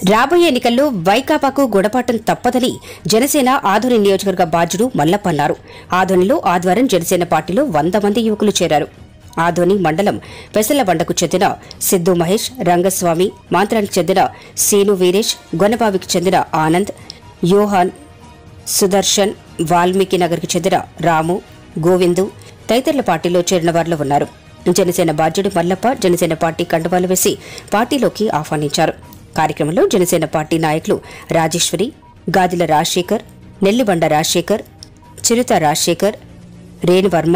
రాబోయే ఎన్నికల్లో వైకాపాకు గుణపాఠం తప్పదని జనసేన ఆధుని నియోజకవర్గ బాధ్యుడు మల్లప్ప అన్నారు ఆధోనిలో ఆదివారం జనసేన పార్టీలో వంద మంది యువకులు చేరారు ఆధోని మండలం పెసలబండకు చెందిన సిద్దు మహేష్ రంగస్వామి మాంత్రానికి చెందిన సీను వీరేష్ గొనబావికి చెందిన ఆనంద్ యోహాన్ సుదర్శన్ వాల్మీకి నగర్కి చెందిన రాము గోవిందు తదితరుల పార్టీలో చేరిన వారిలో ఉన్నారు జనసేన బాధ్యుడు మల్లప్ప జనసేన పార్టీ కండువాలు వేసి పార్టీలోకి ఆహ్వానించారు కార్యక్రమంలో జనసేన పార్టీ నాయకులు రాజేశ్వరి గాదిల రాజశేఖర్ నెల్లిబండ రాజశేఖర్ చిరుత రాజశేఖర్ రేణువర్మ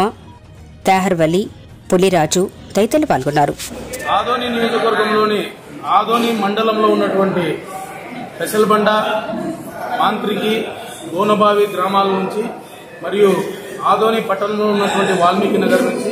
తాహర్వలి పులిరాజు తదితరులు పాల్గొన్నారు ఆదోని నియోజకవర్గంలోని ఆదోని మండలంలో ఉన్నటువంటి పెసల్బండ మాంత్రికి గోనబావి గ్రామాల నుంచి మరియు ఆదోని పట్టణంలో ఉన్నటువంటి వాల్మీకి నగర్ నుంచి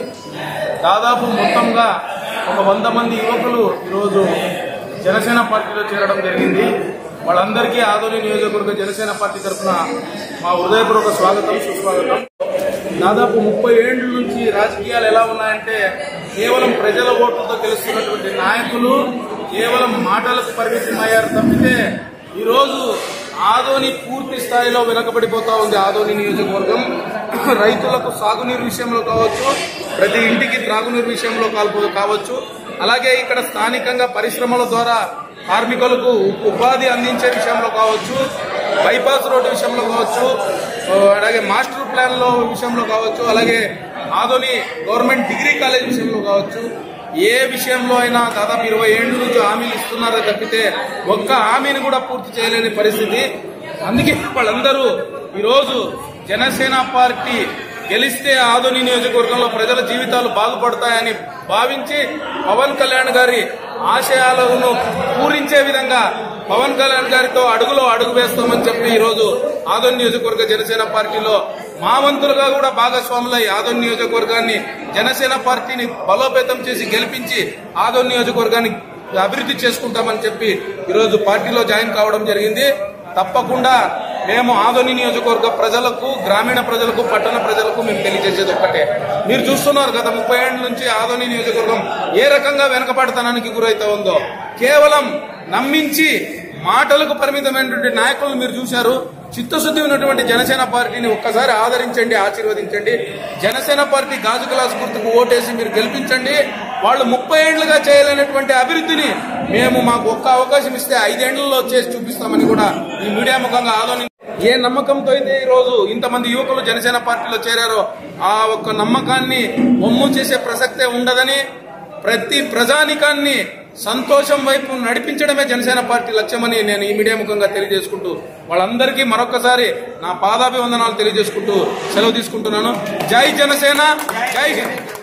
దాదాపు మొత్తంగా ఒక వంద మంది యువకులు ఈరోజు జనసేన పార్టీలో చేరడం జరిగింది వాళ్ళందరికీ ఆదోని నియోజకవర్గ జనసేన పార్టీ తరఫున మా హృదయపూర్వక స్వాగతం సుస్వాగతం దాదాపు ముప్పై ఏళ్ల నుంచి రాజకీయాలు ఎలా ఉన్నాయంటే కేవలం ప్రజల ఓట్లతో గెలుస్తున్నటువంటి నాయకులు కేవలం మాటలకు పరిమితమయ్యారు తప్పితే ఈరోజు ఆదోని పూర్తి స్థాయిలో వెనకబడిపోతా ఉంది ఆదోని నియోజకవర్గం రైతులకు సాగునీరు విషయంలో కావచ్చు ప్రతి ఇంటికి త్రాగునీరు విషయంలో కాల్పో- కావచ్చు అలాగే ఇక్కడ స్థానికంగా పరిశ్రమల ద్వారా కార్మికులకు ఉపాధి అందించే విషయంలో కావచ్చు బైపాస్ రోడ్డు విషయంలో కావచ్చు ఆ, అలాగే మాస్టర్ ప్లాన్లో విషయంలో కావచ్చు అలాగే ఆదోని గవర్నమెంట్ డిగ్రీ కాలేజ్ విషయంలో కావచ్చు ఏ విషయంలో అయినా దాదాపు ఇరవై ఏళ్ళ నుంచి హామీలు ఇస్తున్నారో తప్పితే ఒక్క హామీని కూడా పూర్తి చేయలేని పరిస్థితి అందుకే వాళ్ళందరూ ఈరోజు జనసేన పార్టీ గెలిస్తే ఆదోని నియోజకవర్గంలో ప్రజల జీవితాలు బాగుపడతాయని భావించి పవన్ కళ్యాణ్ గారి ఆశయాలను పూరించే విధంగా పవన్ కళ్యాణ్ గారితో అడుగులో అడుగు వేస్తామని చెప్పి ఈ రోజు ఆదోని నియోజకవర్గ జనసేన పార్టీలో మా వంతులుగా కూడా భాగస్వాములై ఆదోని నియోజకవర్గాన్ని జనసేన పార్టీని బలోపేతం చేసి గెలిపించి ఆదోని నియోజకవర్గాన్ని అభివృద్ధి చేసుకుంటామని చెప్పి ఈరోజు పార్టీలో జాయిన్ కావడం జరిగింది తప్పకుండా మేము ఆదోని నియోజకవర్గ ప్రజలకు గ్రామీణ ప్రజలకు పట్టణ ప్రజలకు మేము తెలియజేసేది ఒక్కటే మీరు చూస్తున్నారు గత ముప్పై ఏళ్ల నుంచి ఆదోని నియోజకవర్గం ఏ రకంగా వెనకబడతనానికి గురైతే ఉందో కేవలం నమ్మించి మాటలకు పరిమితమైనటువంటి నాయకులను మీరు చూశారు చిత్తశుద్ధి ఉన్నటువంటి జనసేన పార్టీని ఒక్కసారి ఆదరించండి ఆశీర్వదించండి జనసేన పార్టీ గాజు గ్లాస్ గుర్తుకు ఓటేసి మీరు గెలిపించండి వాళ్ళు ముప్పై ఏళ్లుగా చేయలేనటువంటి అభివృద్ధిని మేము మాకు ఒక్క అవకాశం ఇస్తే ఐదేళ్లలో చేసి చూపిస్తామని కూడా ఈ మీడియా ముఖంగా ఆదోని ఏ నమ్మకంతో అయితే ఈ రోజు ఇంతమంది యువకులు జనసేన పార్టీలో చేరారో ఆ ఒక్క నమ్మకాన్ని ఒమ్ము చేసే ప్రసక్తే ఉండదని ప్రతి ప్రజానికాన్ని సంతోషం వైపు నడిపించడమే జనసేన పార్టీ లక్ష్యమని నేను ఈ మీడియా ముఖంగా తెలియజేసుకుంటూ వాళ్ళందరికీ మరొకసారి నా పాదాభివందనాలు తెలియజేసుకుంటూ సెలవు తీసుకుంటున్నాను జై జనసేన జై హింద్